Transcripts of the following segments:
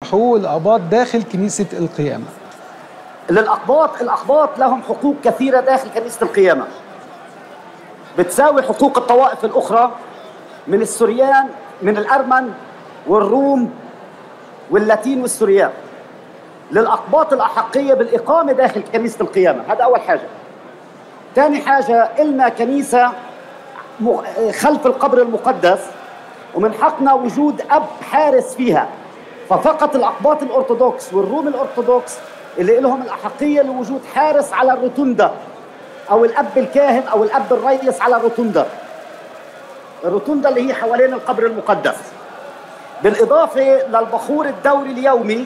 حقوق الاباط داخل كنيسه القيامه للأقباط الأقباط لهم حقوق كثيرة داخل كنيسة القيامة بتساوي حقوق الطوائف الأخرى من السوريان من الأرمن والروم واللاتين والسوريان للأقباط الأحقية بالإقامة داخل كنيسة القيامة هذا أول حاجة ثاني حاجة إلنا كنيسة م- خلف القبر المقدس ومن حقنا وجود أب حارس فيها ففقط الأقباط الأرثوذكس والروم الأرثوذكس اللي لهم الأحقية لوجود حارس على الروتوندا أو الأب الكاهن أو الأب الريس على الروتوندا الروتوندا اللي هي حوالين القبر المقدس بالإضافة للبخور الدوري اليومي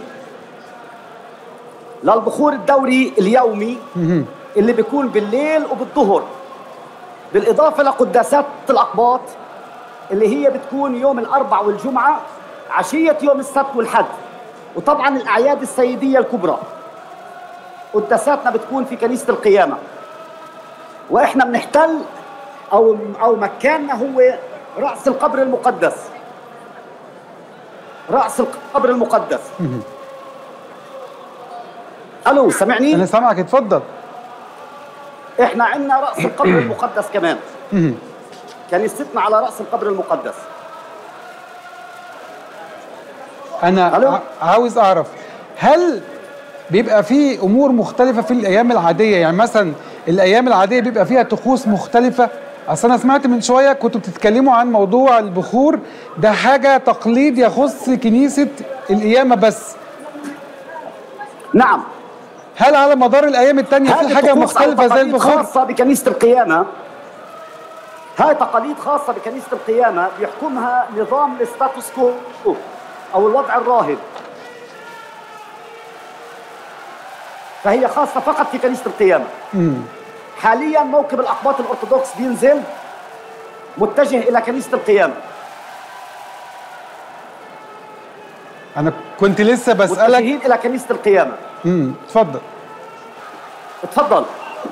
للبخور الدوري اليومي اللي بيكون بالليل وبالظهر بالإضافة لقداسات الأقباط اللي هي بتكون يوم الأربع والجمعة عشية يوم السبت والحد وطبعا الأعياد السيدية الكبرى قداساتنا بتكون في كنيسة القيامة وإحنا بنحتل أو أو مكاننا هو رأس القبر المقدس رأس القبر المقدس ألو سمعني؟ انا سامعك اتفضل إحنا عندنا رأس القبر المقدس كمان كنيستنا على رأس القبر المقدس انا ألو؟ ع- عاوز اعرف هل بيبقى في امور مختلفه في الايام العاديه يعني مثلا الايام العاديه بيبقى فيها طقوس مختلفه اصل انا سمعت من شويه كنتوا بتتكلموا عن موضوع البخور ده حاجه تقليد يخص كنيسه القيامه بس نعم هل على مدار الايام التانية في هذه حاجه طقوس أو مختلفه زي تقاليد البخور خاصة بكنيسة القيامة هاي تقاليد خاصة بكنيسة القيامة بيحكمها نظام الستاتوس كو أو الوضع الراهن فهي خاصة فقط في كنيسة القيامة حاليا موكب الأقباط الأرثوذكس بينزل متجه إلى كنيسة القيامة انا كنت لسه بسالك متجهين إلى كنيسة القيامة امم اتفضل اتفضل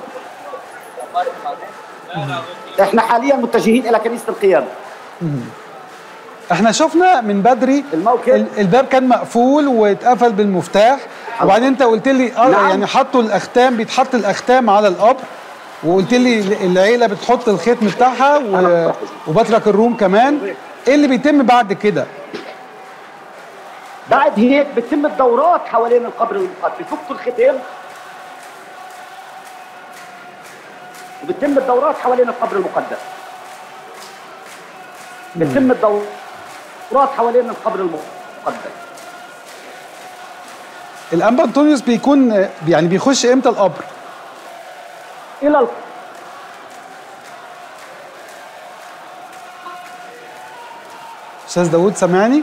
احنا حاليا متجهين الى كنيسه القيامه احنا شفنا من بدري الموكب. ال- الباب كان مقفول واتقفل بالمفتاح وبعدين انت قلت لي اه نعم. يعني حطوا الاختام بيتحط الاختام على القبر وقلت لي ال- العيله بتحط الختم بتاعها و... أنا وبترك الروم كمان ايه اللي بيتم بعد كده بعد هيك بتتم الدورات حوالين القبر المقدس بفكوا الختم وبتتم الدورات حوالين القبر المقدس بتتم الدورات حوالين القبر المقدس الانبا انطونيوس بيكون آه، يعني بيخش امتى القبر الى ال- استاذ داوود سامعني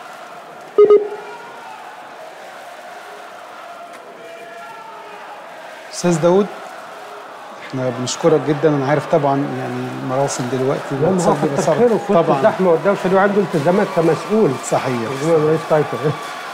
استاذ داوود احنا بنشكرك جدا انا عارف طبعا يعني المراسم دلوقتي لما هو بتصدر كتر بصراحة. خيره في وسط طبعا الزحمه والدوشه دي وعنده التزامات كمسؤول صحيح هو رئيس تايتل